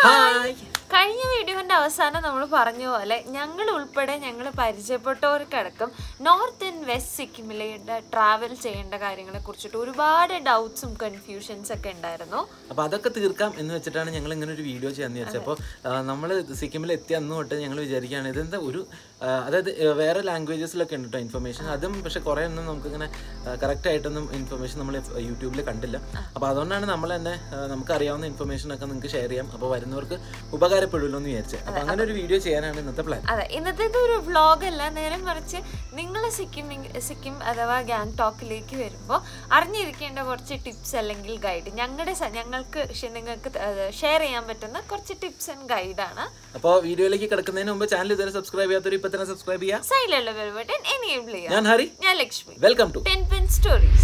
Hi കഴിഞ്ഞ വീഡിയോന്റെ അവസാനം നമ്മൾ പറഞ്ഞ പോലെ ഞങ്ങൾ ഉൾപ്പെടെ ഞങ്ങൾ പരിചയപ്പെട്ടവർക്കടക്കം നോർത്ത് ആൻഡ് വെസ്റ്റ് സിക്കിമിലെ ട്രാവൽ ചെയ്യേണ്ട കാര്യങ്ങളെ കുറിച്ചിട്ട് ഒരുപാട് ഡൗട്ട്സും കൺഫ്യൂഷൻസ് ഒക്കെ ഉണ്ടായിരുന്നു അപ്പൊ അതൊക്കെ തീർക്കാം എന്ന് വെച്ചിട്ടാണ് ഞങ്ങൾ ഇങ്ങനെ ഒരു വീഡിയോ ചെയ്യാന്ന് വിചാരിച്ചത് അപ്പോൾ നമ്മൾ സിക്കിമിൽ എത്തിയ അന്ന് തൊട്ട് ഞങ്ങൾ വിചാരിക്കുകയാണ് ഇതെന്താ ഒരു ആ, അതായത് ആ, വേറെ ലാംഗ്വേജസിലൊക്കെ ഉണ്ട് കേട്ടോ ഇൻഫർമേഷൻ അതും പക്ഷെ കുറേ ഒന്നും നമുക്കിങ്ങനെ കറക്റ്റ് ആയിട്ടൊന്നും ഇൻഫർമേഷൻ നമ്മൾ യൂട്യൂബിൽ കണ്ടില്ല അപ്പോൾ അതുകൊണ്ടാണ് നമ്മൾ തന്നെ ആ, നമുക്ക് അറിയാവുന്ന ഇൻഫർമേഷൻ ഒക്കെ നിങ്ങൾക്ക് ഷെയർ ചെയ്യാം അപ്പോൾ വരുന്നവർക്ക് ഉപകാരപ്പെടുമല്ലോ എന്ന് വിചാരിച്ചത് അപ്പോൾ അങ്ങനെ ഒരു വീഡിയോ ചെയ്യാനാണ് ഇന്നത്തെ പ്ലാൻ അതെ ഇന്നത്തേത് ഒരു വ്ളോഗ് അല്ല നേരെ മറിച്ച് നിങ്ങൾ സിക്കിം സിക്കിം അഥവാ ഗാങ്ടോക്കിലേക്ക് വരുമ്പോൾ അറിഞ്ഞിരിക്കേണ്ട കുറച്ച് ടിപ്സ് അല്ലെങ്കിൽ ഗൈഡ് ഞങ്ങളുടെ സ- ഞങ്ങൾക്ക് ഷെ- നിങ്ങൾക്ക് ഷെയർ ചെയ്യാൻ പറ്റുന്ന കുറച്ച് ടിപ്സ് ആൻഡ് ഗൈഡാണ് അപ്പോൾ വീഡിയോയിലേക്ക് കിടക്കുന്നതിന് മുമ്പ് ചാനൽ ഇതുവരെ സബ്സ്ക്രൈബ് ചെയ്യാത്തൊരു ഇപ്പം തന്നെ സബ്സ്ക്രൈബ് ചെയ്യാം സൈലുള്ള ബെൽ ബട്ടൺ എനേബിൾ ചെയ്യാം ഞാൻ ഹരി ഞാൻ Lakshmi welcome to ten pen stories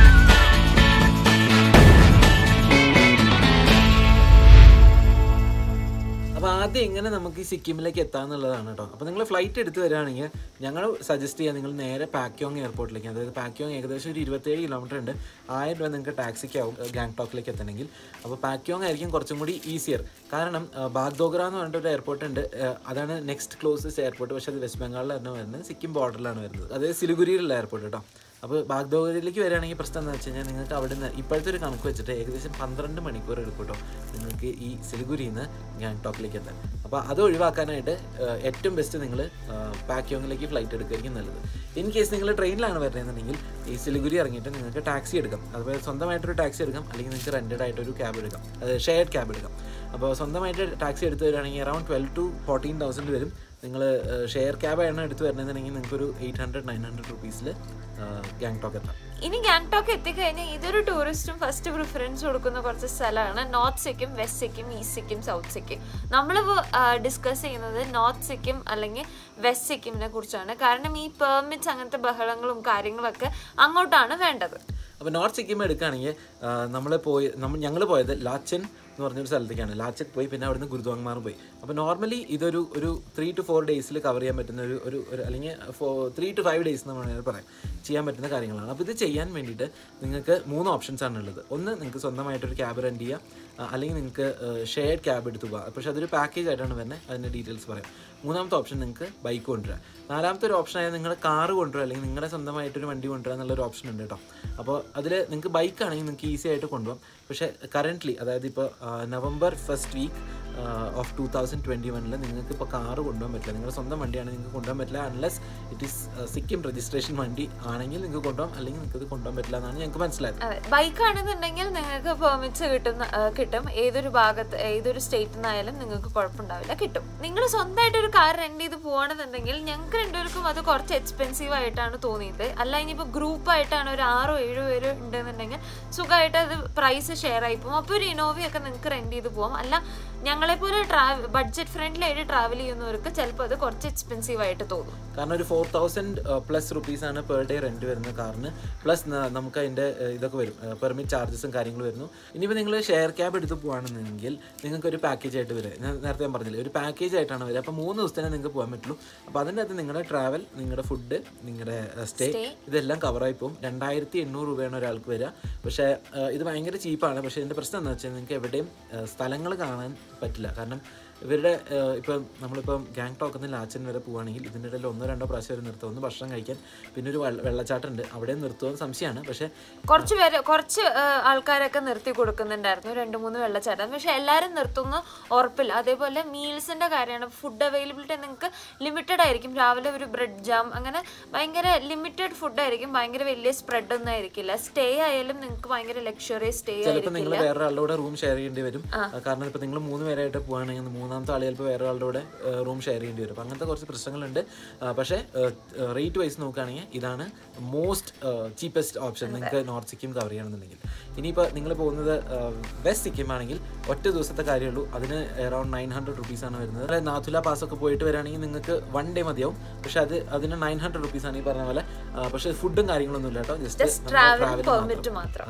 അപ്പോൾ ആദ്യം എങ്ങനെ നമുക്ക് ഈ സിക്കിമിലേക്ക് എത്താന്നുള്ളതാണ് കേട്ടോ അപ്പോൾ നിങ്ങൾ ഫ്ലൈറ്റ് എടുത്ത് വരികയാണെങ്കിൽ ഞങ്ങൾ സജസ്റ്റ് ചെയ്യാം നിങ്ങൾ നേരെ പാക്യോങ് എയർപോർട്ടിലേക്ക് അതായത് പാക്യോങ് ഏകദേശം ഒരു ഇരുപത്തേഴ് കിലോമീറ്റർ ഉണ്ട് ആയിരം രൂപ നിങ്ങൾക്ക് ടാക്സിക്ക് ആവും ഗാങ്ടോക്കിലേക്ക് എത്തണമെങ്കിൽ അപ്പോൾ പാക്യോങ് ആയിരിക്കും കുറച്ചും കൂടി ഈസിയർ കാരണം ആ, ബാഗ്ദോഗ്ര എന്ന് പറഞ്ഞിട്ട് ഒരു എയർപോർട്ട് ഉണ്ട് ആ, അതാണ് നെക്സ്റ്റ് ക്ലോസസ്റ്റ് എയർപോർട്ട് പക്ഷേ അത് വെസ്റ്റ് ബംഗാളിലാണ് വരുന്നത് സിക്കിം ബോർഡറിലാണ് വരുന്നത് അത് സിലിഗുരിയിലുള്ള എയർപോർട്ട് കേട്ടോ അപ്പോൾ ബാഗ്ദോഗരിലേക്ക് വരികയാണെങ്കിൽ പ്രശ്നം എന്താ വെച്ച് കഴിഞ്ഞാൽ നിങ്ങൾക്ക് അവിടെ നിന്ന് ഇപ്പോഴത്തെ ഒരു കണക്ക് വെച്ചിട്ട് ഏകദേശം പന്ത്രണ്ട് മണിക്കൂർ എടുക്കും കേട്ടോ നിങ്ങൾക്ക് ഈ സിലിഗുരിയിൽ നിന്ന് ഗാങ്ടോക്കിലേക്ക് എത്താൻ അപ്പോൾ അത് ഒഴിവാക്കാനായിട്ട് ആ, ഏറ്റവും ബെസ്റ്റ് നിങ്ങൾ പാക്യോങ്ങിലേക്ക് ഫ്ലൈറ്റ് എടുക്കുകയായിരിക്കും നല്ലത് ഇൻ കേസ് നിങ്ങൾ ട്രെയിനിലാണ് വരുന്നതെന്നുണ്ടെങ്കിൽ ഈ സിലിഗുരി ഇറങ്ങിയിട്ട് നിങ്ങൾക്ക് ടാക്സി എടുക്കാം അതുപോലെ സ്വന്തമായിട്ടൊരു ടാക്സി എടുക്കാം അല്ലെങ്കിൽ നിങ്ങൾക്ക് റെൻറ്റഡ് ആയിട്ടൊരു ക്യാബ് എടുക്കാം അത് ഷെയർഡ് ക്യാബ് എടുക്കാം അപ്പോൾ സ്വന്തമായിട്ട് ടാക്സി എടുത്ത് വരികയാണെങ്കിൽ around twelve to fourteen thousand വരും നിങ്ങൾ ഷെയർ ക്യാബാണ് എടുത്ത് വരുന്നതെന്നുണ്ടെങ്കിൽ നിങ്ങൾക്കൊരു എയ്റ്റ് ഹൺഡ്രഡ് നയൻ ഹൺഡ്രഡ് റുപ്പീസിൽ ഗാങ്ടോക്ക് എത്താം ഇനി ഗാങ്ടോക്ക് എത്തിക്കഴിഞ്ഞാൽ ഇതൊരു ടൂറിസ്റ്റും ഫസ്റ്റ് പ്രിഫറൻസ് കൊടുക്കുന്ന കുറച്ച് സ്ഥലമാണ് north Sikkim west Sikkim east Sikkim south Sikkim നമ്മളിപ്പോൾ ഡിസ്കസ് ചെയ്യുന്നത് നോർത്ത് സിക്കിം അല്ലെങ്കിൽ വെസ്റ്റ് സിക്കിമിനെ കുറിച്ചാണ് കാരണം ഈ പെർമിറ്റ്സ് അങ്ങനത്തെ ബഹളങ്ങളും കാര്യങ്ങളൊക്കെ അങ്ങോട്ടാണ് വേണ്ടത് അപ്പോൾ നോർത്ത് സിക്കിം എടുക്കുകയാണെങ്കിൽ നമ്മൾ പോയി നമ്മൾ ഞങ്ങൾ പോയത് ലാച്ചൻ എന്ന് പറഞ്ഞൊരു സ്ഥലത്തേക്കാണ് ലാച്ചൻ പോയി പിന്നെ അവിടുന്ന് ഗുരുദ്വാങ്മാർ പോയി അപ്പോൾ നോർമലി ഇതൊരു ഒരു ത്രീ ടു ഫോർ ഡേയ്സിൽ കവർ ചെയ്യാൻ പറ്റുന്ന ഒരു ഒരു ഒരു അല്ലെങ്കിൽ ഫോ ത്രീ ടു ഫൈവ് ഡേയ്സ് എന്ന് വേണമെങ്കിൽ പറയാം ചെയ്യാൻ പറ്റുന്ന കാര്യങ്ങളാണ് അപ്പോൾ ഇത് ചെയ്യാൻ വേണ്ടിയിട്ട് നിങ്ങൾക്ക് മൂന്ന് ഓപ്ഷൻസ് ആണ് ഉള്ളത് ഒന്ന് നിങ്ങൾക്ക് സ്വന്തമായിട്ടൊരു ക്യാബ് റെൻറ്റ് ചെയ്യാം ആ, അല്ലെങ്കിൽ നിങ്ങൾക്ക് ഷെയർഡ് ക്യാബ് എടുത്ത് പോകാം പക്ഷേ അതൊരു പാക്കേജ് ആയിട്ടാണ് വരുന്നത് അതിൻ്റെ ഡീറ്റെയിൽസ് പറയാം മൂന്നാമത്തെ ഓപ്ഷൻ നിങ്ങൾക്ക് ബൈക്ക് കൊണ്ടുവരാം നാലാമത്തെ ഒരു ഓപ്ഷൻ ആയത് നിങ്ങൾ കാറ് കൊണ്ടുവരിക അല്ലെങ്കിൽ നിങ്ങളുടെ സ്വന്തമായിട്ടൊരു വണ്ടി കൊണ്ടുവരിക എന്നുള്ളൊരു ഓപ്ഷൻ ഉണ്ട് കേട്ടോ അപ്പോൾ അതിൽ നിങ്ങൾക്ക് ബൈക്ക് ആണെങ്കിൽ നിങ്ങൾക്ക് ഈസി ആയിട്ട് കൊണ്ടുപോകാം പക്ഷേ കറൻ്റ്ലി അതായത് ഇപ്പോൾ November first week of two thousand twenty വണ്ണിൽ നിങ്ങൾക്ക് ഇപ്പോൾ കാറ് കൊണ്ടുപോകാൻ പറ്റില്ല നിങ്ങളുടെ സ്വന്തം വണ്ടിയാണ് നിങ്ങൾക്ക് കൊണ്ടുപോകാൻ പറ്റില്ല unless it is Sikkim registration വണ്ടി ആണെങ്കിൽ നിങ്ങൾക്ക് കൊണ്ടുപോകാം അല്ലെങ്കിൽ നിങ്ങൾക്ക് ഇത് കൊണ്ടുപോകാൻ പറ്റില്ല എന്നാണ് ഞങ്ങൾക്ക് മനസ്സിലായത് അതെ ബൈക്ക് ആണെന്നുണ്ടെങ്കിൽ നിങ്ങൾക്ക് പെർമിറ്റ്സ് കിട്ടുന്ന ആ, കിട്ടും ഏതൊരു ഭാഗത്ത് ഏതൊരു സ്റ്റേറ്റിൽ നിന്നായാലും നിങ്ങൾക്ക് കുഴപ്പമുണ്ടാവില്ല കിട്ടും നിങ്ങൾ സ്വന്തമായിട്ട് ഒരു കാർ റെന്റ് ചെയ്ത് പോകണമെന്നുണ്ടെങ്കിൽ ഞങ്ങൾക്ക് രണ്ടുപേർക്കും അത് കുറച്ച് എക്സ്പെൻസീവ് ആയിട്ടാണ് തോന്നിയത് അല്ല ഇനിയിപ്പോൾ ഗ്രൂപ്പ് ആയിട്ടാണ് ഒരു ആറോ ഏഴോ പേര് ഉണ്ടെന്നുണ്ടെങ്കിൽ സുഖമായിട്ട് അത് പ്രൈസ് ഷെയർ ആയി പോകും അപ്പോൾ ഒരു ഇനോവയൊക്കെ നിങ്ങൾക്ക് റെന്റ് ചെയ്ത് പോകാം അല്ല ഞങ്ങളെപ്പോലെ ട്രാവൽ ബഡ്ജറ്റ് ഫ്രണ്ട്ലി ആയിട്ട് ട്രാവൽ ചെയ്യുന്നവർക്ക് ചിലപ്പോൾ അത് കുറച്ച് എക്സ്പെൻസീവ് ആയിട്ട് തോന്നും കാരണം ഒരു ഫോർ തൗസൻഡ് പ്ലസ് റുപ്പീസ് ആണ് പെർ ഡേ റെന്റ് വരുന്ന കാറിന് പ്ലസ് നമുക്ക് അതിന്റെ ഏഹ്, ഇതൊക്കെ വരും പെർമിറ്റ് ചാർജസും കാര്യങ്ങളും വരുന്നു ഇനിയിപ്പോൾ നിങ്ങൾ ഷെയർ ക്യാബ് എടുത്ത് പോകുകയാണെന്നുണ്ടെങ്കിൽ നിങ്ങൾക്ക് ഒരു പാക്കേജ് ആയിട്ട് വരിക ഞാൻ നേരത്തെ ഞാൻ പറഞ്ഞില്ലേ ഒരു പാക്കേജ് ആയിട്ടാണ് വരിക അപ്പോൾ മൂന്ന് ദിവസത്തേനെ നിങ്ങൾക്ക് പോകാൻ പറ്റുള്ളൂ അപ്പോൾ അതിൻ്റെ അകത്ത് നിങ്ങളുടെ ട്രാവൽ നിങ്ങളുടെ ഫുഡ് നിങ്ങളുടെ സ്റ്റേ Stay. ഇതെല്ലാം കവറായി പോകും രണ്ടായിരത്തി എണ്ണൂറ് രൂപയാണ് ഒരാൾക്ക് വരിക പക്ഷേ ഏഹ്, ഇത് ഭയങ്കര ചീപ്പാണ് പക്ഷേ ഇതിൻ്റെ പ്രശ്നം എന്താ വെച്ചാൽ നിങ്ങൾക്ക് എവിടെയും സ്ഥലങ്ങൾ കാണാൻ പറ്റില്ല കാരണം ഇവരുടെ ഏഹ്, ഇപ്പം നമ്മളിപ്പം ഗാങ് ടോക്കിൽ നിന്ന് ലാച്ചൻ വരെ പോവുകയാണെങ്കിൽ ഇതിൻ്റെ ഇടയിൽ ഒന്നോ രണ്ടോ പ്രാവശ്യം വരെ നിർത്തും ഒന്ന് ഭക്ഷണം കഴിക്കാൻ പിന്നെ ഒരു വെള്ള- വെള്ളച്ചാട്ടം ഉണ്ട് അവിടെ നിർത്തുമെന്ന് സംശയമാണ് പക്ഷേ കുറച്ച് പേര് കുറച്ച് ആ, ആൾക്കാരൊക്കെ നിർത്തി കൊടുക്കുന്നുണ്ടായിരുന്നു രണ്ട് മൂന്ന് വെള്ളച്ചാട്ടം പക്ഷെ എല്ലാവരും നിർത്തുന്ന ഉറപ്പില്ല അതേപോലെ മീൽസിന്റെ കാര്യമാണ് ഫുഡ് അവൈലബിലിറ്റി നിങ്ങൾക്ക് ലിമിറ്റഡ് ആയിരിക്കും രാവിലെ ഒരു ബ്രെഡ് ജാം അങ്ങനെ ഭയങ്കര ലിമിറ്റഡ് ഫുഡ് ആയിരിക്കും ഭയങ്കര വലിയ സ്പ്രെഡ് ഒന്നും ആയിരിക്കില്ല സ്റ്റേ ആയാലും നിങ്ങൾക്ക് ഭയങ്കര ലക്ഷറി സ്റ്റേ ചിലപ്പോൾ നിങ്ങൾ ആയിരിക്കില്ല വേറൊരാളുടെ കൂടെ റൂം ഷെയർ ചെയ്യേണ്ടി വരും കാരണം ഇപ്പോൾ നിങ്ങൾ മൂന്ന് പേരായിട്ട് പോവുകയാണെങ്കിൽ മൂന്നാമത്തെ ആൾ ചിലപ്പോൾ വേറെ ആളുടെ കൂടെ റൂം ഷെയർ ചെയ്യേണ്ടി വരും അപ്പോൾ അങ്ങനത്തെ കുറച്ച് പ്രശ്നങ്ങളുണ്ട് ആ, പക്ഷേ റേറ്റ് വൈസ് നോക്കുകയാണെങ്കിൽ ഇതാണ് മോസ്റ്റ് ചീപ്പസ്റ്റ് ഓപ്ഷൻ നിങ്ങൾക്ക് നോർത്ത് സിക്കിം കവർ ചെയ്യണമെന്നുണ്ടെങ്കിൽ ഇനിയിപ്പോൾ നിങ്ങൾ പോകുന്നത് വെസ്റ്റ് സിക്കിം ആണെങ്കിൽ ഒറ്റ ദിവസത്തെ കാര്യമുള്ളൂ അതിന് അറൗണ്ട് നയൻ ഹൺഡ്രഡ് റുപ്പീസ് ആണ് വരുന്നത് അതായത് നാഥുല പാസ് ഒക്കെ പോയിട്ട് വരികയാണെങ്കിൽ നിങ്ങൾക്ക് വൺ ഡേ മതിയാവും പക്ഷേ അത് അതിന് നയൻ ഹൺഡ്രഡ് റുപ്പീസ് ആണ് ഈ പറഞ്ഞ പോലെ ആ, പക്ഷേ ഫുഡും കാര്യങ്ങളൊന്നും ഇല്ല കേട്ടോ Just ജസ്റ്റ് travel permit മാത്രം. മാത്രം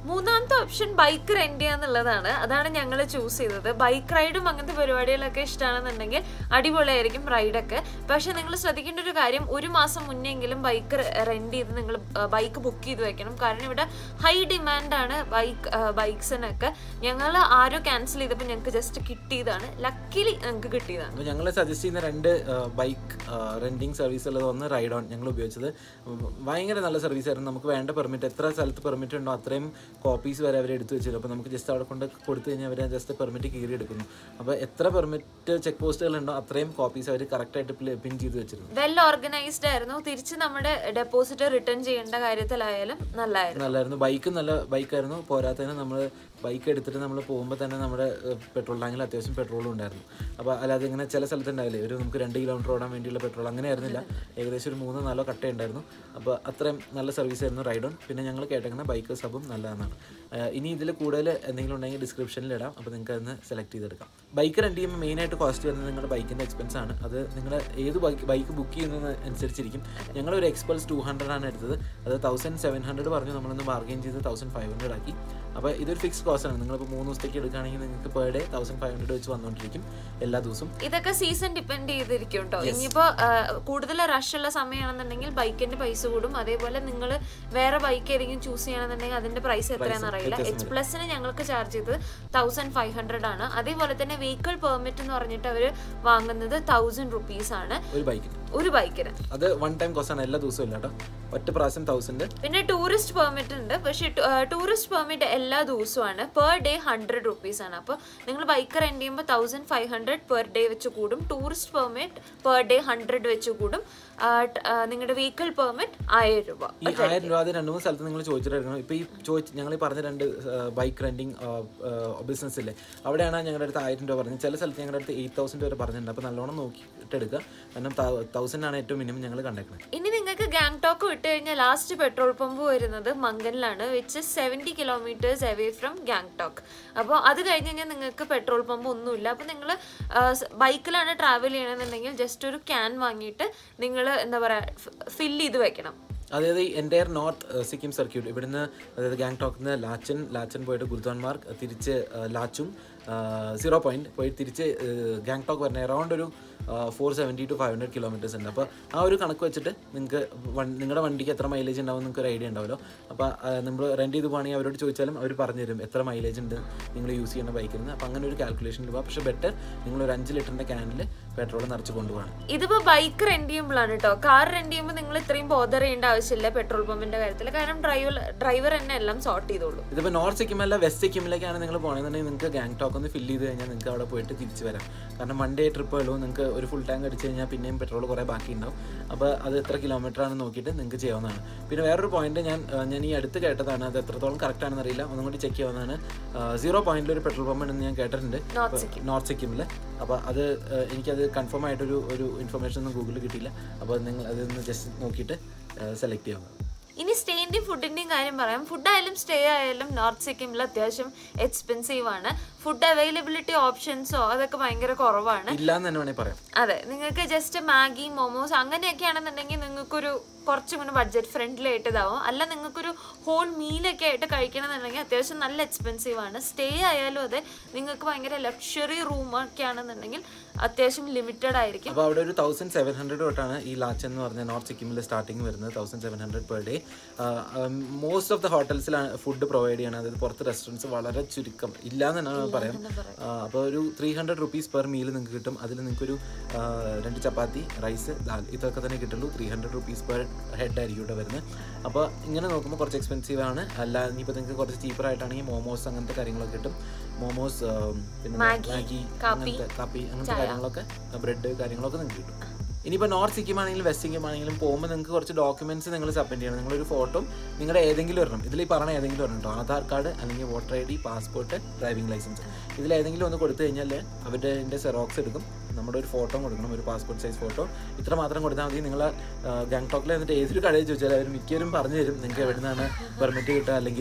മൂന്നാമത്തെ ഓപ്ഷൻ ബൈക്ക് റെന്റ് ചെയ്യാന്നുള്ളതാണ് അതാണ് ഞങ്ങൾ ചൂസ് ചെയ്തത് ബൈക്ക് റൈഡും അങ്ങനത്തെ പരിപാടികളൊക്കെ ഇഷ്ടമാണെന്നുണ്ടെങ്കിൽ അടിപൊളിയായിരിക്കും റൈഡൊക്കെ പക്ഷെ നിങ്ങൾ ശ്രദ്ധിക്കേണ്ട ഒരു കാര്യം ഒരു മാസം മുന്നെങ്കിലും ബൈക്ക് റെന്റ് ചെയ്ത് നിങ്ങൾ ബൈക്ക് ബുക്ക് ചെയ്ത് വെക്കണം കാരണം ഇവിടെ ഹൈ ഡിമാൻഡാണ് ബൈക്ക് ബൈക്സിനൊക്കെ ഞങ്ങൾ ആരോ ക്യാൻസൽ ചെയ്തപ്പോൾ ഞങ്ങൾക്ക് ജസ്റ്റ് കിട്ടിയതാണ് ലക്കിലി ഞങ്ങൾക്ക് കിട്ടിയതാണ് അപ്പോൾ ഞങ്ങൾ സജസ്റ്റ് ചെയ്യുന്ന രണ്ട് ബൈക്ക് റെൻറ്റിങ് സർവീസ് ഉള്ളത് ഒന്ന് റൈഡ് ഓൺ ഞങ്ങൾ ഉപയോഗിച്ചത് ഉം, ഭയങ്കര നല്ല സർവീസ് ആയിരുന്നു നമുക്ക് വേണ്ട പെർമിറ്റ് എത്ര സ്ഥലത്ത് പെർമിറ്റ് ഉണ്ടോ അത്രയും കോപ്പീസ് വരെ അവർ എടുത്തു വെച്ചിരുന്നു അപ്പോൾ നമുക്ക് ജസ്റ്റ് അവിടെ കൊണ്ട് കൊടുത്തു കഴിഞ്ഞാൽ അവർ ജസ്റ്റ് പെർമിറ്റ് കീറി എടുക്കുന്നു അപ്പോൾ എത്ര പെർമിറ്റ് ചെക്ക് പോസ്റ്റുകൾ ഉണ്ടോ അത്രയും കോപ്പീസ് അവർ കറക്റ്റായിട്ട് പിൻ ചെയ്ത് വെച്ചിരുന്നു വെൽ ഓർഗനൈസ്ഡ് ആയിരുന്നു തിരിച്ച് നമ്മുടെ ഡെപ്പോസിറ്റ് റിട്ടേൺ ചെയ്യേണ്ട കാര്യത്തിലായാലും നല്ലതായിരുന്നു നല്ലായിരുന്നു ബൈക്കും നല്ല ബൈക്കായിരുന്നു പോരാത്തതിന് നമ്മൾ ബൈക്ക് എടുത്തിട്ട് നമ്മൾ പോകുമ്പോൾ തന്നെ നമ്മുടെ പെട്രോൾ ടാങ്കിൽ അത്യാവശ്യം പെട്രോളും ഉണ്ടായിരുന്നു അപ്പോൾ അല്ലാതെ ഇങ്ങനെ ചില സ്ഥലത്ത് ഉണ്ടാവില്ലേ ഒരു നമുക്ക് രണ്ട് കിലോമീറ്റർ ഓടാൻ വേണ്ടിയുള്ള പെട്രോൾ അങ്ങനെ ആയിരുന്നില്ല ഏകദേശം ഒരു മൂന്നോ നാലോ കട്ട ഉണ്ടായിരുന്നു അപ്പോൾ അത്രയും നല്ല സർവീസ് ആയിരുന്നു റൈഡ് ഓൺ പിന്നെ ഞങ്ങൾ കേട്ടേക്കുന്ന ബൈക്ക് സബും നല്ലതാണ് ഇനി ഇതിൽ കൂടുതൽ എന്തെങ്കിലും ഉണ്ടെങ്കിൽ ഡിസ്ക്രിപ്ഷനിൽ ഇടാം അപ്പോൾ നിങ്ങൾക്ക് അതൊന്ന് സെലക്ട് ചെയ്തെടുക്കാം ബൈക്ക് റെൻറ്റ് ചെയ്യുമ്പോൾ മെയിനായിട്ട് കോസ്റ്റ് വരുന്നത് നിങ്ങളുടെ ബൈക്കിൻ്റെ എക്സ്പെൻസ് ആണ് അത് നിങ്ങൾ ഏത് ബൈക്ക് ബൈക്ക് ബുക്ക് ചെയ്യുന്നത് അനുസരിച്ചിരിക്കും ഞങ്ങൾ ഒരു എക്സ്പൾസ് ടു ഹൺഡ്രഡ് ആണ് എടുത്തത് അത് തൗസൻഡ് സെവൻ ഹൺഡ്രഡ് പറഞ്ഞു നമ്മളൊന്ന് ബാർഗെയിൻ ചെയ്ത് തൗസൻഡ് ഫൈവ് ഹൺഡ്രഡ് ആക്കി അപ്പോൾ ഇതൊരു ഫിക്സ് കോസ്റ്റ് ആണ് നിങ്ങളിപ്പോൾ മൂന്ന് ദിവസത്തേക്ക് എടുക്കുകയാണെങ്കിൽ നിങ്ങൾക്ക് per day thousand five hundred വെച്ച് വന്നുകൊണ്ടിരിക്കും എല്ലാ ദിവസവും ഇതൊക്കെ സീസൺ ഡിപ്പെൻഡ് ചെയ്തിരിക്കും കേട്ടോ ഇനിയിപ്പോ ആ, കൂടുതൽ റഷ് ഉള്ള സമയമാണെന്നുണ്ടെങ്കിൽ ബൈക്കിന്റെ പൈസ കൂടും അതേപോലെ നിങ്ങൾ വേറെ ബൈക്ക് ഏതെങ്കിലും ചൂസ് ചെയ്യണമെന്നുണ്ടെങ്കിൽ അതിന്റെ പ്രൈസ് എത്രയാണെന്ന് അറിയില്ല എച്ച് പ്ലസിന് ഞങ്ങൾക്ക് ചാർജ് ചെയ്തത് തൗസൻഡ് ഫൈവ് ഹൺഡ്രഡ് ആണ് അതേപോലെ തന്നെ വെഹിക്കിൾ പെർമിറ്റ് എന്ന് പറഞ്ഞിട്ട് അവർ വാങ്ങുന്നത് തൗസൻഡ് റുപ്പീസ് ആണ് ഒരു ബൈക്കിന് ഒരു ബൈക്കിന് അത് വൺ ടൈം കോസ്റ്റ് ആണ് എല്ലാ ദിവസവും ഇല്ല കേട്ടോ ഒറ്റ പ്രാവശ്യം തൗസൻഡ് പിന്നെ ടൂറിസ്റ്റ് പെർമിറ്റ് ഉണ്ട് പക്ഷേ ടൂറിസ്റ്റ് പെർമിറ്റ് എല്ലാ ദിവസവുമാണ് പെർ ഡേ ഹൺഡ്രഡ് റുപ്പീസ് ആണ് അപ്പോൾ നിങ്ങൾ ബൈക്ക് റെന്റ് ചെയ്യുമ്പോൾ thousand five hundred per day വെച്ച് കൂടും tourist permit per day hundred വെച്ച് കൂടും നിങ്ങളുടെ വെഹിക്കിൾ പെർമിറ്റ് ആയിരം രൂപ ഈ ആയിരം രൂപ അത് രണ്ട് മൂന്ന് സ്ഥലത്ത് നിങ്ങൾ ചോദിച്ചിട്ടെടുക്കണം ഇപ്പോൾ ഈ ചോദിച്ച് ഞങ്ങൾ ഈ പറഞ്ഞ രണ്ട് ബൈക്ക് റെൻറ്റിങ് ബിസിനസ് ഇല്ലേ അവിടെയാണ് ഞങ്ങളുടെ അടുത്ത് ആയിരം രൂപ പറഞ്ഞത് ചില സ്ഥലത്ത് ഞങ്ങളുടെ അടുത്ത് എയ്റ്റ് തൗസൻഡ് വരെ പറഞ്ഞിട്ടുണ്ട് അപ്പോൾ നല്ലോണം നോക്കിയിട്ട് എടുക്കുക കാരണം തൗസൻഡ് ആണ് ഏറ്റവും മിനിമം ഞങ്ങൾ കണ്ടേക്കുന്നത് ഇനി നിങ്ങൾക്ക് ഗാങ്ടോക്ക് വിട്ട് കഴിഞ്ഞാൽ ലാസ്റ്റ് പെട്രോൾ പമ്പ് വരുന്നത് മംഗനിലാണ് which seventy kilometres away from Gangtok അപ്പോൾ അത് കഴിഞ്ഞ് കഴിഞ്ഞാൽ നിങ്ങൾക്ക് പെട്രോൾ പമ്പ് ഒന്നുമില്ല അപ്പോൾ നിങ്ങൾ ബൈക്കിലാണ് ട്രാവൽ ചെയ്യണമെന്നുണ്ടെങ്കിൽ ജസ്റ്റ് ഒരു ക്യാൻ വാങ്ങിയിട്ട് നിങ്ങൾ എന്താ പറയുക ഫില്ല് ചെയ്ത് വെക്കണം അതായത് ഈ എൻ്റയർ നോർത്ത് സിക്കിം സർക്യൂട്ട് ഇവിടുന്ന് അതായത് ഗാങ്ടോക്കിൽ നിന്ന് ലാച്ചൻ ലാച്ചൻ പോയിട്ട് ഗുരുദ്വാൻ മാർഗ് തിരിച്ച് ആ, ലാച്ചും സീറോ പോയിന്റ് പോയി തിരിച്ച് ഗാങ്ടോക്ക് വരുന്ന അറൗണ്ട് ഒരു four seventy to five hundred kilometres ഉണ്ട് അപ്പോൾ ആ ഒരു കണക്ക് വെച്ചിട്ട് നിങ്ങൾക്ക് നിങ്ങളുടെ വണ്ടിക്ക് എത്ര മൈലേജ് ഉണ്ടാവും നിങ്ങൾക്ക് ഒരു ഐഡിയ ഉണ്ടാവുമല്ലോ അപ്പോൾ നമ്മൾ റെൻറ്റ് ചെയ്ത് പോകുകയാണെങ്കിൽ അവരോട് ചോദിച്ചാലും അവർ പറഞ്ഞു തരും എത്ര മൈലേജ് ഉണ്ട് നിങ്ങൾ യൂസ് ചെയ്യുന്ന ബൈക്കിൽ നിന്ന് അപ്പോൾ അങ്ങനെ ഒരു കാൽക്കുലേഷൻ പോകാം പക്ഷേ ബെറ്റർ നിങ്ങൾ ഒരു അഞ്ച് ലിറ്ററിൻ്റെ ക്യാനിൽ പെട്രോൾ നിറച്ച് കൊണ്ടുപോകണം ഇതിപ്പോ ബൈക്ക് റെന്റ് ചെയ്യുമ്പോഴാണ് കേട്ടോ കാർ റെന്റ് ചെയ്യുമ്പോൾ നിങ്ങൾ ഇത്രയും ബോധർ ചെയ്യേണ്ട ആവശ്യമില്ല പെട്രോൾ പമ്പിന്റെ കാര്യത്തിൽ കാരണം ഡ്രൈവർ ഡ്രൈവർ തന്നെ എല്ലാം സോർട്ട് ചെയ്തോളൂ ഇതിപ്പോൾ നോർത്ത് സിക്കിമല്ല വെസ്റ്റ് സിക്കിമിലേക്കാണ് നിങ്ങൾ പോകണമെന്നുണ്ടെങ്കിൽ നിങ്ങൾക്ക് ഗാങ്ടോക്ക് ഒന്ന് ഫില്ല് ചെയ്ത് കഴിഞ്ഞാൽ നിങ്ങൾക്ക് അവിടെ പോയിട്ട് തിരിച്ച് വരാം കാരണം വൺ ഡേ ട്രിപ്പ് ഉള്ളൂ നിങ്ങൾക്ക് ഒരു ഫുൾ ടാങ്ക് അടിച്ച് കഴിഞ്ഞാൽ പിന്നെയും പെട്രോൾ കുറേ ബാക്കി ഉണ്ടാവും അപ്പോൾ അത് എത്ര കിലോമീറ്റർ ആണെന്ന് നോക്കിയിട്ട് നിങ്ങൾക്ക് ചെയ്യാവുന്നതാണ് പിന്നെ വേറൊരു പോയിന്റ് ഞാൻ ആ, ഞാൻ ഈ അടുത്ത് കേട്ടതാണ് അത് എത്രത്തോളം കറക്റ്റ് ആണെന്ന് അറിയില്ല ഒന്നും കൂടി ചെക്ക് ചെയ്യാവുന്നതാണ് സീറോ പോയിന്റിൽ ഒരു പെട്രോൾ പമ്പ് ഉണ്ടെന്ന് ഞാൻ കേട്ടിട്ടുണ്ട് നോർത്ത് സിക്കിം നോർത്ത് സിക്കിമിൽ അപ്പോൾ അത് ആ, എനിക്കത് കൺഫേം ആയിട്ടൊരു ഒരു ഇൻഫർമേഷൻ ഒന്നും ഗൂഗിളിൽ കിട്ടിയില്ല അപ്പോൾ നിങ്ങൾ അതൊന്ന് ജസ്റ്റ് നോക്കിയിട്ട് സെലക്ട് ചെയ്യാവുന്നതാണ് ഇനി സ്റ്റേന്റെയും ഫുഡിന്റെയും കാര്യം പറയാം ഫുഡ് ആയാലും സ്റ്റേ ആയാലും നോർത്ത് സിക്കിമിൽ അത്യാവശ്യം എക്സ്പെൻസീവ് ആണ് ഫുഡ് അവൈലബിലിറ്റി ഓപ്ഷൻസോ അതൊക്കെ ഭയങ്കര കുറവാണ് ഇല്ല എന്ന് തന്നെ വേണമെങ്കിൽ പറയാം അതെ നിങ്ങൾക്ക് ജസ്റ്റ് മാഗി മോമോസ് അങ്ങനെയൊക്കെ ആണെന്നുണ്ടെങ്കിൽ നിങ്ങൾക്കൊരു കുറച്ചും കൂടി ബഡ്ജറ്റ് ഫ്രണ്ട്ലി ആയിട്ട് ഇതാവും അല്ല നിങ്ങൾക്കൊരു ഹോൾ മീലൊക്കെ ആയിട്ട് കഴിക്കണമെന്നുണ്ടെങ്കിൽ അത്യാവശ്യം നല്ല എക്സ്പെൻസീവ് ആണ് സ്റ്റേ ആയാലും അതെ നിങ്ങൾക്ക് ഭയങ്കര ലക്ഷറി റൂം ഒക്കെ ആണെന്നുണ്ടെങ്കിൽ അത്യാവശ്യം ലിമിറ്റഡ് ആയിരിക്കും അപ്പോൾ അവിടെ ഒരു തൗസൻഡ് സെവൻ ഹൺഡ്രഡ് തൊട്ടാണ് ഈ ലാച്ച് എന്ന് പറഞ്ഞ നോർത്ത് സിക്കിമിൽ സ്റ്റാർട്ടിങ് വരുന്നത് thousand seven hundred per day most of the ഹോട്ടൽസിലാണ് ഫുഡ് പ്രൊവൈഡ് ചെയ്യണം അതായത് പുറത്ത് റെസ്റ്റോറൻറ്റ്സ് വളരെ ചുരുക്കം ഇല്ല എന്ന് തന്നെ പറയാം അപ്പോൾ ഒരു three hundred rupees per meal നിങ്ങൾക്ക് കിട്ടും അതിൽ നിങ്ങൾക്കൊരു ആ, രണ്ട് ചപ്പാത്തി റൈസ് ദാൽ ഇതൊക്കെ തന്നെ കിട്ടുള്ളൂ three hundred rupees per head ആയിരിക്കും ഇവിടെ വരുന്നത് അപ്പോൾ ഇങ്ങനെ നോക്കുമ്പോൾ കുറച്ച് എക്സ്പെൻസീവ് ആണ് അല്ല ഇനിയിപ്പോൾ നിങ്ങൾക്ക് കുറച്ച് ചീപ്പർ ആയിട്ടാണെങ്കിൽ മോമോസ് അങ്ങനത്തെ കാര്യങ്ങളൊക്കെ കിട്ടും മോമോസ് പിന്നെ മാഗി അങ്ങനത്തെ കാപ്പി അങ്ങനത്തെ കാര്യങ്ങളൊക്കെ ബ്രെഡ് കാര്യങ്ങളൊക്കെ നിങ്ങൾക്ക് കിട്ടും ഇനിയിപ്പോൾ നോർത്ത് സിക്കിം ആണെങ്കിലും വെസ്റ്റ് സിക്കിം ആണെങ്കിലും പോകുമ്പോൾ നിങ്ങൾക്ക് കുറച്ച് ഡോക്യുമെന്റ്സ് നിങ്ങൾ സബ്മിറ്റ് ചെയ്യണം നിങ്ങളൊരു ഫോട്ടോ നിങ്ങളുടെ ഏതെങ്കിലും ഒരെണ്ണം ഇതിൽ ഈ പറഞ്ഞ ഏതെങ്കിലും ഒരെണ്ണം കേട്ടോ ആധാർ കാർഡ് അല്ലെങ്കിൽ voter I D passport driving licence ഇതിൽ ഏതെങ്കിലും ഒന്ന് കൊടുത്തു കഴിഞ്ഞാൽ അവരുടെ അതിൻ്റെ സെറോക്സ് എടുക്കും നമ്മുടെ ഒരു ഫോട്ടോ കൊടുക്കണം ഒരു പാസ്പോർട്ട് സൈസ് ഫോട്ടോ ഇത്ര മാത്രം കൊടുത്താൽ മതി നിങ്ങൾ ഗാങ്ടോക്കിൽ എന്നിട്ട് ഏതൊരു കടയിൽ ചോദിച്ചാൽ അവർ മിക്കവരും പറഞ്ഞു തരും നിങ്ങൾക്ക് എവിടെ നിന്നാണ് പെർമിറ്റ് കിട്ടുക അല്ലെങ്കിൽ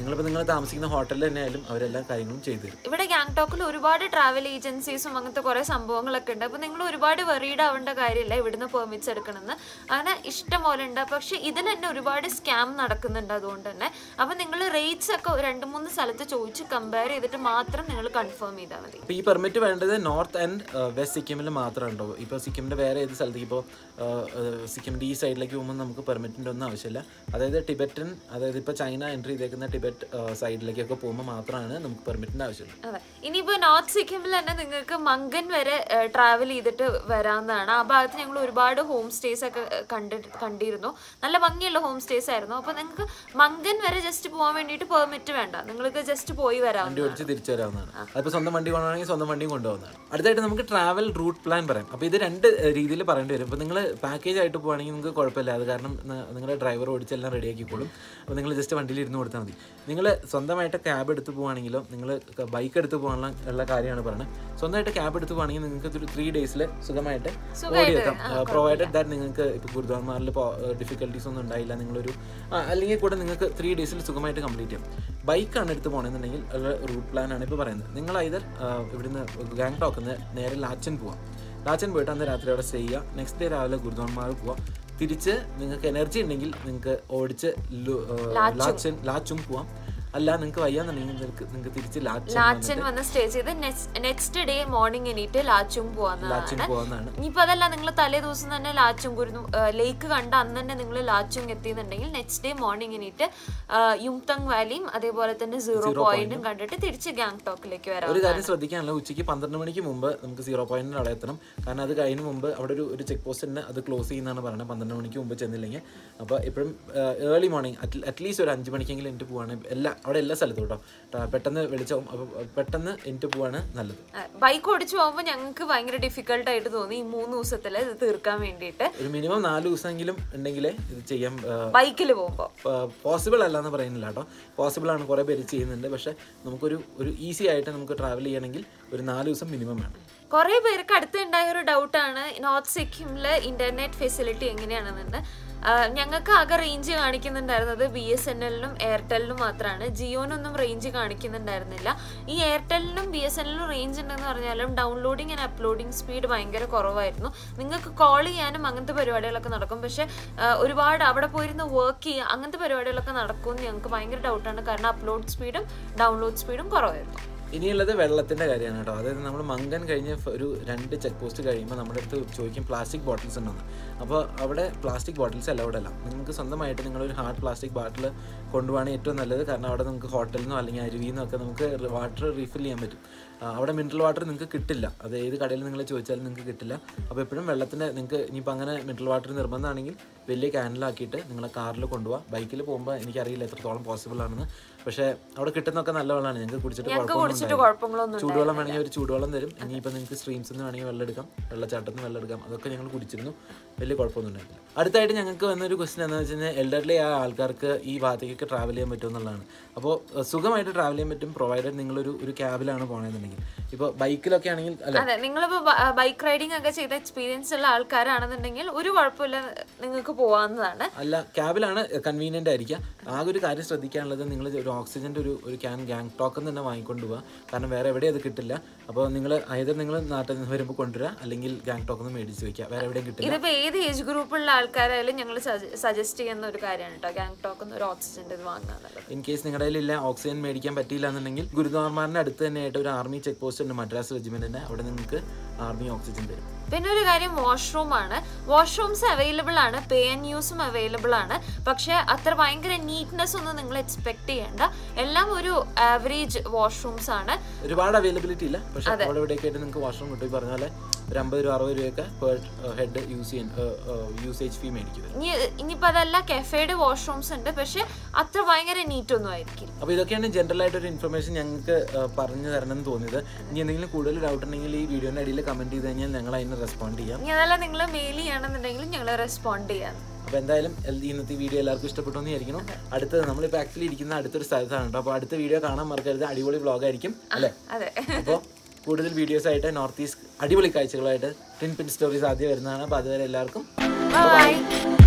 നിങ്ങളിപ്പോൾ നിങ്ങൾ താമസിക്കുന്ന ഹോട്ടലിൽ തന്നെ ആയാലും അവരെല്ലാ കാര്യങ്ങളും ചെയ്തു തരും ഇവിടെ ഗാങ്ടോക്കിൽ ഒരുപാട് ട്രാവൽ ഏജൻസീസും അങ്ങനത്തെ കുറെ സംഭവങ്ങളൊക്കെ ഉണ്ട് അപ്പൊ നിങ്ങൾ ഒരുപാട് വെറീഡ് ആവേണ്ട കാര്യമില്ല ഇവിടുന്ന് പെർമിറ്റ്സ് എടുക്കണമെന്ന് അങ്ങനെ ഇഷ്ടം പോലെ ഉണ്ട് പക്ഷെ ഇതിന് തന്നെ ഒരുപാട് സ്കാം നടക്കുന്നുണ്ട് അതുകൊണ്ട് തന്നെ അപ്പൊ നിങ്ങൾ റേറ്റ്സ് ഒക്കെ രണ്ട് മൂന്ന് സ്ഥലത്ത് ചോദിച്ച് കമ്പയർ ചെയ്തിട്ട് മാത്രം നിങ്ങൾ കൺഫേം ചെയ്താൽ മതി അപ്പോൾ ഈ പെർമിറ്റ് വേണ്ടത് നോർത്ത് ആൻഡ് വെസ്റ്റ് സിക്കിമിൽ മാത്രമേ ഉണ്ടാവും ഇപ്പോൾ സിക്കിമിൻ്റെ വേറെ ഏത് സ്ഥലത്തേക്ക് ഇപ്പോൾ സിക്കിമിൻ്റെ ഈ സൈഡിലേക്ക് പോകുമ്പോൾ നമുക്ക് പെർമിറ്റിൻ്റെ ഒന്നും ആവശ്യമില്ല അതായത് ടിബറ്റൻ അതായത് ഇപ്പോൾ ചൈന എൻട്രി ചെയ്തേക്കുന്ന ടിബറ്റ് സൈഡിലേക്കൊക്കെ പോകുമ്പോൾ മാത്രമാണ് നമുക്ക് പെർമിറ്റിൻ്റെ ആവശ്യമുള്ളൂ അതെ ഇനിയിപ്പോ നോർത്ത് സിക്കിമിൽ തന്നെ നിങ്ങൾക്ക് മങ്കൻ വരെ ട്രാവൽ ചെയ്തിട്ട് വരാവുന്നതാണ് ആ ഭാഗത്ത് ഞങ്ങൾ ഒരുപാട് ഹോം സ്റ്റേസ് ഒക്കെ ഏഹ്, കണ്ടിട്ട് കണ്ടിരുന്നു നല്ല ഭംഗിയുള്ള ഹോം സ്റ്റേസ് ആയിരുന്നു അപ്പൊ നിങ്ങൾക്ക് മങ്കൻ വരെ ജസ്റ്റ് പോകാൻ വേണ്ടിയിട്ട് പെർമിറ്റ് വേണ്ട നിങ്ങൾക്ക് ജസ്റ്റ് പോയി വരാവുന്ന വണ്ടി ഓടിച്ച് തിരിച്ചു വരാവുന്നതാണ് അതിപ്പോൾ സ്വന്തം വണ്ടി കൊണ്ടുപോകണമെങ്കിൽ സ്വന്തം വണ്ടിയും കൊണ്ടുപോകുന്നതാണ് അടുത്തായിട്ട് നമുക്ക് ട്രാവൽ റൂട്ട് പ്ലാൻ പറയാം അപ്പോൾ ഇത് രണ്ട് രീതിയിൽ പറയേണ്ടി വരും ഇപ്പോൾ നിങ്ങൾ പാക്കേജ് ആയിട്ട് പോകുകയാണെങ്കിൽ നിങ്ങൾക്ക് കുഴപ്പമില്ല അത് കാരണം ന- നിങ്ങളുടെ ഡ്രൈവർ ഓടിച്ചെല്ലാം റെഡിയാക്കിക്കോളും അപ്പോൾ നിങ്ങൾ ജസ്റ്റ് വണ്ടിയിൽ ഇരുന്ന് കൊടുത്താൽ മതി നിങ്ങൾ സ്വന്തമായിട്ട് ക്യാബ് എടുത്ത് പോകുകയാണെങ്കിലോ നിങ്ങൾ ബൈക്ക് എടുത്ത് പോകാനുള്ള ഉള്ള കാര്യമാണ് പറയുന്നത് സ്വന്തമായിട്ട് ക്യാബ് എടുത്ത് പോകുകയാണെങ്കിൽ നിങ്ങൾക്ക് ഒരു ത്രീ ഡേയ്സിൽ സുഖമായിട്ട് ഓടിയെത്താം പ്രൊവൈഡഡ് ദാറ്റ് നിങ്ങൾക്ക് ഇപ്പോൾ ഗുരുദ്വാർമാരിൽ ഡിഫിക്കൽട്ടീസ് ഒന്നും ഉണ്ടായില്ല നിങ്ങളൊരു ആ, അല്ലെങ്കിൽ കൂടെ നിങ്ങൾക്ക് ത്രീ ഡേയ്സിൽ സുഖമായിട്ട് കംപ്ലീറ്റ് ചെയ്യാം ബൈക്കാണ് എടുത്ത് പോകണമെന്നുണ്ടെങ്കിൽ റൂട്ട് പ്ലാൻ ആണ് ഇപ്പോൾ പറയുന്നത് നിങ്ങൾ ഐതർ ഇവിടുന്ന് ഗാങ്ടോക്കിൽ നിന്ന് നേരെ ലാച്ചൻ പോവാം ലാച്ചൻ പോയിട്ട് അന്ന് രാത്രി അവിടെ സ്റ്റേ ചെയ്യുക നെക്സ്റ്റ് ഡേ രാവിലെ ഗുരുദ്വാർമാർ പോവാം തിരിച്ച് നിങ്ങൾക്ക് എനർജി ഉണ്ടെങ്കിൽ നിങ്ങൾക്ക് ഓടിച്ച് ലു- ആ, ലാച്ചൻ ലാച്ചും പോവാം അല്ല നിങ്ങൾക്ക് വയ്യാന്നുണ്ടെങ്കിൽ നിങ്ങൾക്ക് നിങ്ങൾക്ക് തിരിച്ച് ലാച്ചൻ ലാച്ചൻ വന്ന് സ്റ്റേ ചെയ്ത് നെക്സ്റ്റ് ഡേ മോർണിംഗ് എണീറ്റ് ലാച്ചും പോവാന്നതാണ് ലാച്ചിൻ പോകാവുന്നതാണ് ഇനിയിപ്പോ അതല്ല നിങ്ങൾ തലേ ദിവസം തന്നെ ലാച്ചും കുരുന്നു ലേക്ക് കണ്ട അന്ന് തന്നെ നിങ്ങൾ ലാച്ചും എത്തിയെന്നുണ്ടെങ്കിൽ നെക്സ്റ്റ് ഡേ മോർണിംഗ് എണീറ്റ് യുംതങ് വാലിയും അതേപോലെ തന്നെ സീറോ പോയിന്റും കണ്ടിട്ട് തിരിച്ച് ഗാങ്ടോക്കിലേക്ക് വരാം ഒരു കാര്യം ശ്രദ്ധിക്കാനുള്ള ഉച്ചയ്ക്ക് പന്ത്രണ്ട് മണിക്ക് മുമ്പ് നമുക്ക് സീറോ പോയിന്റിന് അവിടെ എത്തണം കാരണം അത് കഴിഞ്ഞ മുമ്പ് അവിടെ ഒരു ഒരു ചെക്ക് പോസ്റ്റ് ഉണ്ട് അത് ക്ലോസ് ചെയ്യുന്നതാണ് പറയുന്നത് പന്ത്രണ്ട് മണിക്ക് മുമ്പ് ചെന്നില്ലെങ്കിൽ അപ്പോൾ എപ്പോഴും ഏർലി മോർണിംഗ് അറ്റ്ലീസ്റ്റ് ഒരു അഞ്ച് മണിക്കെങ്കിലും എനിക്ക് പോവാണ് എല്ലാ അവിടെ എല്ലാ സ്ഥലത്തും കേട്ടോ ട്ടാ, പെട്ടെന്ന് വെളിച്ചാവും അപ്പോൾ പെട്ടെന്ന് എനിക്ക് പോവാണ് നല്ലത് ബൈക്ക് ഓടിച്ചു പോകുമ്പോൾ ഞങ്ങൾക്ക് ഭയങ്കര ഡിഫിക്കൽട്ട് ആയിട്ട് തോന്നി ഈ മൂന്ന് ദിവസത്തിൽ ഇത് തീർക്കാൻ വേണ്ടിയിട്ട് ഒരു മിനിമം നാല് ദിവസമെങ്കിലും ഉണ്ടെങ്കിലേ ഇത് ചെയ്യാൻ ബൈക്കിൽ പോകുമ്പോൾ പോസിബിൾ അല്ല എന്ന് പറയുന്നില്ല കേട്ടോ പോസിബിൾ ആണ് കുറേ പേര് ചെയ്യുന്നുണ്ട് പക്ഷേ നമുക്കൊരു ഒരു ഈസി ആയിട്ട് നമുക്ക് ട്രാവൽ ചെയ്യണമെങ്കിൽ ഒരു നാല് ദിവസം മിനിമം വേണം കുറേ പേർക്ക് അടുത്തുണ്ടായ ഒരു ഡൗട്ടാണ് നോർത്ത് സിക്കിമില് ഇന്റർനെറ്റ് ഫെസിലിറ്റി എങ്ങനെയാണെന്നുണ്ട് ഞങ്ങൾക്ക് ആകെ റേഞ്ച് കാണിക്കുന്നുണ്ടായിരുന്നത് ബി എസ് എൻ എല്ലിനും എയർടെലിനും മാത്രമാണ് ജിയോനൊന്നും റേഞ്ച് കാണിക്കുന്നുണ്ടായിരുന്നില്ല ഈ എയർടെലിനും ബി എസ് എൻ എല്ലിനും റേഞ്ച് ഉണ്ടെന്ന് പറഞ്ഞാലും ഡൗൺലോഡിങ് ആൻഡ് അപ്ലോഡിങ് സ്പീഡ് ഭയങ്കര കുറവായിരുന്നു നിങ്ങൾക്ക് കോൾ ചെയ്യാനും അങ്ങനത്തെ പരിപാടികളൊക്കെ നടക്കും പക്ഷെ ആ, ഒരുപാട് അവിടെ പോയിരുന്ന് വർക്ക് ചെയ്യുക അങ്ങനത്തെ പരിപാടികളൊക്കെ നടക്കുമെന്ന് ഞങ്ങൾക്ക് ഭയങ്കര ഡൗട്ടാണ് കാരണം അപ്ലോഡ് സ്പീഡും ഡൗൺലോഡ് സ്പീഡും കുറവായിരുന്നു ഇനിയുള്ളത് വെള്ളത്തിന്റെ കാര്യമാണ് കേട്ടോ അതായത് നമ്മൾ മങ്കൻ കഴിഞ്ഞ് ഫ- ഒരു രണ്ട് ചെക്ക് പോസ്റ്റ് കഴിയുമ്പോൾ നമ്മുടെ അടുത്ത് ചോദിക്കും പ്ലാസ്റ്റിക് ബോട്ടിൽസ് ഉണ്ടെന്ന് അപ്പോൾ അവിടെ പ്ലാസ്റ്റിക് ബോട്ടിൽസ് അലൗഡ് അല്ല നിങ്ങൾക്ക് സ്വന്തമായിട്ട് നിങ്ങളൊരു ഹാർഡ് പ്ലാസ്റ്റിക് ബോട്ടിൽ കൊണ്ടുപോകാണ് ഏറ്റവും നല്ലത് കാരണം അവിടെ നമുക്ക് ഹോട്ടലിൽ നിന്നോ അല്ലെങ്കിൽ അരുവിയിൽ നിന്നോ ഒക്കെ നമുക്ക് വാട്ടർ റീഫിൽ ചെയ്യാൻ പറ്റും ആ, അവിടെ മിനറൽ വാട്ടർ നിങ്ങൾക്ക് കിട്ടില്ല അത് ഏത് കടയിൽ നിങ്ങൾ ചോദിച്ചാലും നിങ്ങൾക്ക് കിട്ടില്ല അപ്പോൾ എപ്പോഴും വെള്ളത്തിൻ്റെ നിങ്ങൾക്ക് ഇനിയിപ്പോൾ അങ്ങനെ മിനറൽ വാട്ടർ നിർബന്ധമാണെങ്കിൽ വലിയ ക്യാനിലാക്കിയിട്ട് നിങ്ങളെ കാറിൽ കൊണ്ടുപോകാം ബൈക്കിൽ പോകുമ്പോൾ എനിക്കറിയില്ല എത്രത്തോളം പോസിബിൾ ആണെന്ന് പക്ഷേ അവിടെ കിട്ടുന്നൊക്കെ നല്ല വെള്ളമാണ് ഞങ്ങൾക്ക് കുടിച്ചിട്ട് കുഴപ്പമൊന്നും കുടിച്ചിട്ട് ഉണ്ടായില്ല. കുഴപ്പങ്ങളൊന്നും ചൂടുവെള്ളം വേണമെങ്കിൽ ഒരു ചൂടുവെള്ളം തരും ഇനിയിപ്പോൾ നിങ്ങൾക്ക് സ്ട്രീംസിൽ നിന്ന് വേണമെങ്കിൽ വെള്ളം എടുക്കാം വെള്ളച്ചാട്ടത്തിൽ നിന്ന് വെള്ളം എടുക്കാം അതൊക്കെ ഞങ്ങൾ കുടിച്ചിരുന്നു വലിയ കുഴപ്പമൊന്നും ഉണ്ടായിട്ടില്ല അടുത്തായിട്ട് ഞങ്ങൾക്ക് വന്നൊരു ക്വസ്റ്റൻ എന്താണെന്ന് വെച്ച് കഴിഞ്ഞാൽ എൽഡർലി ആ ആൾക്കാർക്ക് ഈ ഭാഗത്തേക്കൊക്കെ ട്രാവൽ ചെയ്യാൻ പറ്റും എന്നുള്ളതാണ് അപ്പോൾ അഹ് സുഖമായിട്ട് ട്രാവൽ ചെയ്യാൻ പറ്റും പ്രൊവൈഡഡ് നിങ്ങളൊരു ഒരു ക്യാബിലാണ് പോകണമെന്നുണ്ടെങ്കിൽ ഇപ്പോൾ ബൈക്കിലൊക്കെ ആണെങ്കിൽ അല്ല അതെ നിങ്ങളിപ്പോ ബൈക്ക് റൈഡിംഗ് ഒക്കെ ചെയ്ത എക്സ്പീരിയൻസ് ഉള്ള ആൾക്കാരാണെന്നുണ്ടെങ്കിൽ ഒരു കുഴപ്പമില്ല നിങ്ങൾക്ക് പോവാവുന്നതാണ് അല്ല ക്യാബിലാണ് കൺവീനിയൻ്റ് ആയിരിക്കുക ആകെ ഒരു കാര്യം ശ്രദ്ധിക്കാനുള്ളത് നിങ്ങൾ ഒരു ഓക്സിജൻ്റെ ഒരു ഒരു ക്യാൻ ഗാങ് ടോക്കൻ തന്നെ വാങ്ങിക്കൊണ്ട് പോവുക കാരണം വേറെ എവിടെയും അത് കിട്ടില്ല അപ്പോൾ നിങ്ങൾ അതായത് നിങ്ങൾ നാട്ടിൽ നിന്ന് വരുമ്പോൾ കൊണ്ടുവരിക അല്ലെങ്കിൽ ഗാങ് ടോക്കൺ മേടിച്ച് വെക്കുക വേറെ എവിടെയും കിട്ടില്ല ഇതിപ്പോ ഏത് ഏജ് ഗ്രൂപ്പുള്ള ആൾക്കാരായാലും ഞങ്ങൾ സജസ്റ്റ് ചെയ്യുന്ന ഒരു കാര്യമാണ് കേട്ടോ ഗാങ് ടോക്ക് ഒരു ഓക്സിജന്റെ ഇത് വാങ്ങുക എന്നുള്ളത് ഇൻ കേസ് നിങ്ങളുടെ കയ്യിലില്ല ഓക്സിജൻ മേടിക്കാൻ പറ്റിയില്ല എന്നുണ്ടെങ്കിൽ ഗുരുദ്വാർമാറിന്റെ അടുത്ത് തന്നെയായിട്ട് ഒരു ആർമി ചെക്ക് പോസ്റ്റ് ഉണ്ട് മദ്രാസ് റെജിമെന്റിന്റെ അവിടെ നിങ്ങൾക്ക് ആർമി ഓക്സിജൻ തരും പിന്നെ ഒരു കാര്യം വാഷ്റൂം ആണ് വാഷ്റൂംസ് അവൈലബിൾ ആണ് പേ ആൻഡ് യൂസും അവൈലബിൾ ആണ് പക്ഷെ അത്ര ഭയങ്കര നീറ്റ്നെസ് ഒന്നും നിങ്ങൾ എക്സ്പെക്ട് ചെയ്യേണ്ട എല്ലാം ഒരു ആവറേജ് വാഷ്റൂംസ് ആണ് ഒരുപാട് അവൈലബിലിറ്റി ഇല്ല പക്ഷെ അവിടെ ഇവിടെയൊക്കെ ആയിട്ട് നിങ്ങൾക്ക് വാഷ്റൂം കിട്ടും ഈ പറഞ്ഞ പോലെ ഒരു അമ്പത് രൂപ അറുപത് രൂപയൊക്കെ പെർ ഹെഡ് യൂസ് ചെയ്യാൻ യൂസേജ് ഫീ മേടിക്കും ഇനി ഇനിയിപ്പോൾ അതല്ല കെഫേഡ് വാഷ്റൂംസ് ഉണ്ട് പക്ഷെ അത്ര ഭയങ്കര നീറ്റ് ഒന്നും ആയിരിക്കില്ല അപ്പോൾ ഇതൊക്കെയാണ് ജനറൽ ആയിട്ട് ഒരു ഇൻഫർമേഷൻ ഞങ്ങൾക്ക് ഏഹ്, പറഞ്ഞു തരണം എന്ന് തോന്നിയത് ഇനി എന്തെങ്കിലും കൂടുതൽ ഡൗട്ട് ഉണ്ടെങ്കിൽ ഈ വീഡിയോയുടെ അടിയിൽ കമന്റ് ചെയ്ത് കഴിഞ്ഞാൽ ഞങ്ങൾ അതിന് റെസ്പോണ്ട് ചെയ്യാം ഇനി അതല്ല നിങ്ങൾ മെയിൽ ചെയ്യണമെന്നുണ്ടെങ്കിൽ ഞങ്ങൾ റെസ്പോണ്ട് ചെയ്യാം അപ്പോൾ എന്തായാലും എൽ- ഇന്നത്തെ വീഡിയോ എല്ലാവർക്കും ഇഷ്ടപ്പെട്ടു എന്ന് വിചാരിക്കണം അടുത്തത് നമ്മളിപ്പോൾ ആക്ച്വലി ഇരിക്കുന്ന അടുത്തൊരു സ്ഥലത്താണ് കേട്ടോ അപ്പോൾ അടുത്ത വീഡിയോ കാണാൻ മറക്കരുത് അടിപൊളി vlog ആയിരിക്കും അല്ലേ അതെ അപ്പോൾ കൂടുതൽ വീഡിയോസ് ആയിട്ട് നോർത്ത് ഈസ്റ്റ് അടിപൊളി കാഴ്ചകളായിട്ട് ടിൻ പിൻ സ്റ്റോറീസ് ആദ്യം വരുന്നതാണ് അപ്പോൾ അതുവരെ എല്ലാവർക്കും ബൈ